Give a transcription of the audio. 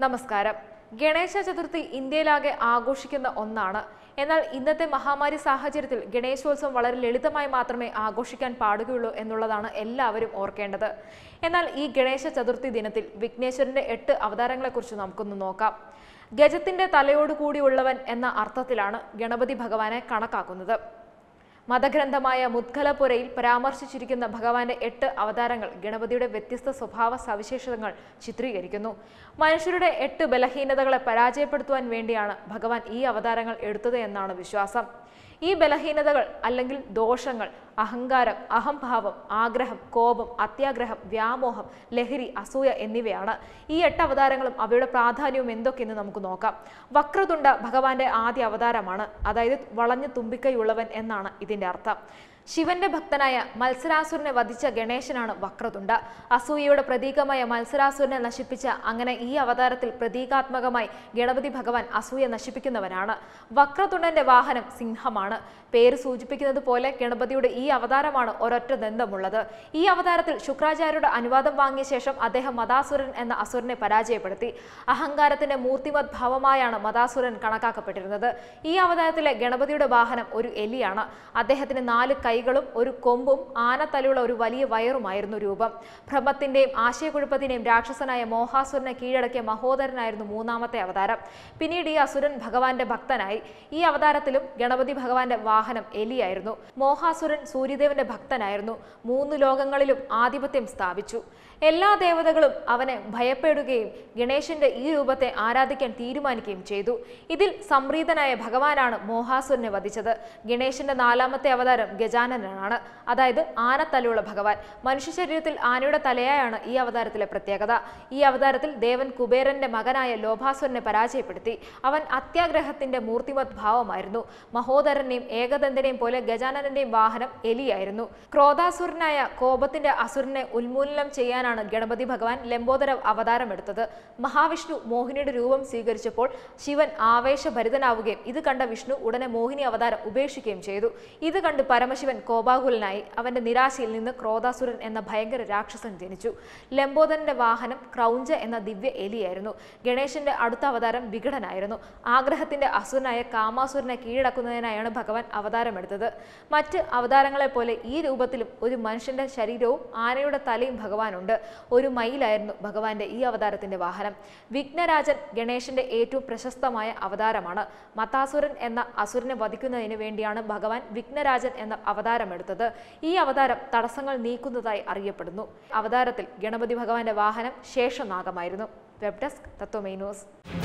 നമസ്കാരം ഗണേശ ചതുർത്ഥി ഇന്ത്യയിലാകെ ആഘോഷിക്കുന്ന ഒന്നാണ് എന്നാൽ ഇന്നത്തെ മഹാമാരി സാഹചര്യത്തിൽ ഗണേശോത്സവം വളരെ ലളിതമായി മാത്രമേ ആഘോഷിക്കാൻ പാടുകയുള്ളൂ എന്നുള്ളതാണ് എല്ലാവരും ഓർക്കേണ്ടത് എന്നാൽ ഈ ഗണേശ ചതുർത്ഥി ദിനത്തിൽ വിഘ്നേശ്വരന്റെ എട്ട് അവതാരങ്ങളെക്കുറിച്ച് നമുക്കൊന്ന് നോക്കാം ഗജത്തിന്റെ തലയോടുകൂടിയുള്ളവൻ എന്ന അർത്ഥത്തിലാണ് ഗണപതി ഭഗവാനെ കണക്കാക്കുന്നത് മതഗ്രന്ഥമായ മുദ്ഗലപുരയിൽ പരാമർശിച്ചിരിക്കുന്ന ഭഗവാന്റെ എട്ട് അവതാരങ്ങൾ ഗണപതിയുടെ വ്യത്യസ്ത സ്വഭാവ സവിശേഷതകൾ ചിത്രീകരിക്കുന്നു മനുഷ്യരുടെ എട്ട് ബലഹീനതകളെ പരാജയപ്പെടുത്തുവാൻ വേണ്ടിയാണ് ഭഗവാൻ ഈ അവതാരങ്ങൾ എടുത്തത് എന്നാണ് വിശ്വാസം ഈ ബലഹീനതകൾ അല്ലെങ്കിൽ ദോഷങ്ങൾ അഹങ്കാരം അഹംഭാവം ആഗ്രഹം കോപം അത്യാഗ്രഹം വ്യാമോഹം ലഹരി അസൂയ എന്നിവയാണ് ഈ എട്ട് അവതാരങ്ങളും അവയുടെ പ്രാധാന്യവും എന്തൊക്കെയെന്ന് നമുക്ക് നോക്കാം വക്രതുണ്ട ഭഗവാന്റെ ആദ്യ അവതാരമാണ് അതായത് വളഞ്ഞു തുമ്പിക്കൈയുള്ളവൻ എന്നാണ് ഇതിന്റെ അർത്ഥം ശിവന്റെ ഭക്തനായ മത്സരാസുരനെ വധിച്ച ഗണേശനാണ് വക്രതുണ്ട അസൂയയുടെ പ്രതീകമായ മത്സരാസുരനെ നശിപ്പിച്ച അങ്ങനെ ഈ അവതാരത്തിൽ പ്രതീകാത്മകമായി ഗണപതി ഭഗവാൻ അസൂയ നശിപ്പിക്കുന്നവനാണ് വക്രതുണ്ടന്റെ വാഹനം സിംഹമാണ് പേര് സൂചിപ്പിക്കുന്നത് പോലെ ഗണപതിയുടെ ഈ അവതാരമാണ് ഒരൊറ്റ ദന്തമുള്ളത് ഈ അവതാരത്തിൽ ശുക്രാചാര്യരുടെ അനുവാദം വാങ്ങിയ ശേഷം അദ്ദേഹം മതാസുരൻ എന്ന അസുരനെ പരാജയപ്പെടുത്തി അഹങ്കാരത്തിന്റെ മൂർത്തിമത് ഭാവമായാണ് മതാസുരൻ കണക്കാക്കപ്പെട്ടിരുന്നത് ഈ അവതാരത്തിലെ ഗണപതിയുടെ വാഹനം ഒരു എലിയാണ് അദ്ദേഹത്തിന് നാല് കൈകളും ഒരു കൊമ്പും ആനത്തലയുള്ള ഒരു വലിയ വയറുമായിരുന്നു രൂപം ഭ്രമത്തിന്റെയും ആശയക്കുഴപ്പത്തിന്റെയും രാക്ഷസനായ മോഹാസുരനെ കീഴടക്കിയ മഹോദരനായിരുന്നു മൂന്നാമത്തെ അവതാരം പിന്നീട് ഈ അസുരൻ ഭഗവാന്റെ ഭക്തനായി ഈ അവതാരത്തിലും ഗണപതി ഭഗവാന്റെ വാഹനം എലിയായിരുന്നു മോഹാസുരൻ സൂര്യദേവന്റെ ഭക്തനായിരുന്നു മൂന്ന് ലോകങ്ങളിലും ആധിപത്യം സ്ഥാപിച്ചു എല്ലാ ദേവതകളും അവനെ ഭയപ്പെടുകയും ഗണേശന്റെ ഈ രൂപത്തെ ആരാധിക്കാൻ തീരുമാനിക്കുകയും ചെയ്തു ഇതിൽ സംപ്രീതനായ ഭഗവാനാണ് മോഹാസുരനെ വധിച്ചത് ഗണേശന്റെ നാലാമത്തെ അവതാരം ഗജാനനാണ് അതായത് ആനത്തലയുള്ള ഭഗവാൻ മനുഷ്യ ശരീരത്തിൽ ആനയുടെ തലയായാണ് ഈ അവതാരത്തിലെ പ്രത്യേകത ഈ അവതാരത്തിൽ ദേവൻ കുബേരന്റെ മകനായ ലോഭാസുരനെ പരാജയപ്പെടുത്തി അവൻ അത്യാഗ്രഹത്തിന്റെ മൂർത്തിമത് ഭാവമായിരുന്നു മഹോദരനെയും ഏകദന്തനെയും പോലെ ഗജാനന്റെയും വാഹനം എലിയായിരുന്നു ക്രോധാസുരനായ കോപത്തിന്റെ അസുരനെ ഉന്മൂലനം ചെയ്യാനാണ് ഗണപതി ഭഗവാൻ ലംബോദര അവതാരമെടുത്തത് മഹാവിഷ്ണു മോഹിനിയുടെ രൂപം സ്വീകരിച്ചപ്പോൾ ശിവൻ ആവേശഭരിതനാവുകയും ഇത് കണ്ട വിഷ്ണു ഉടനെ മോഹിനി അവതാരം ഉപേക്ഷിക്കുകയും ചെയ്തു ഇത് കണ്ട് പരമശിവൻ കോപാകുലനായി അവന്റെ നിരാശയിൽ നിന്ന് ക്രോധാസുരൻ എന്ന ഭയങ്കര രാക്ഷസൻ ജനിച്ചു ലംബോദരന്റെ വാഹനം ക്രൗഞ്ച എന്ന ദിവ്യ എലിയായിരുന്നു ഗണേശന്റെ അടുത്ത അവതാരം വികടനായിരുന്നു ആഗ്രഹത്തിന്റെ അസുരനായ കാമാസുരനെ കീഴടക്കുന്നതിനായാണ് ഭഗവാൻ അവതാരമെടുത്തത് മറ്റ് അവതാരങ്ങളെ പോലെ ഈ രൂപത്തിലും ഒരു മനുഷ്യന്റെ ശരീരവും ആനയുടെ തലയും ഭഗവാനുണ്ട് ഒരു മയിലായിരുന്നു ഭഗവാന്റെ ഈ അവതാരത്തിന്റെ വാഹനം വിഘ്നരാജൻ ഗണേശന്റെ ഏറ്റവും പ്രശസ്തമായ അവതാരമാണ് മതാസുരൻ എന്ന അസുരനെ വധിക്കുന്നതിന് വേണ്ടിയാണ് ഭഗവാൻ വിഘ്നരാജൻ എന്ന അവതാരമെടുത്തത് ഈ അവതാരം തടസ്സങ്ങൾ നീക്കുന്നതായി അറിയപ്പെടുന്നു അവതാരത്തിൽ ഗണപതി ഭഗവാന്റെ വാഹനം ശേഷനാഗമായിരുന്നു വെബ് ഡെസ്ക് തത്വമൈ ന്യൂസ്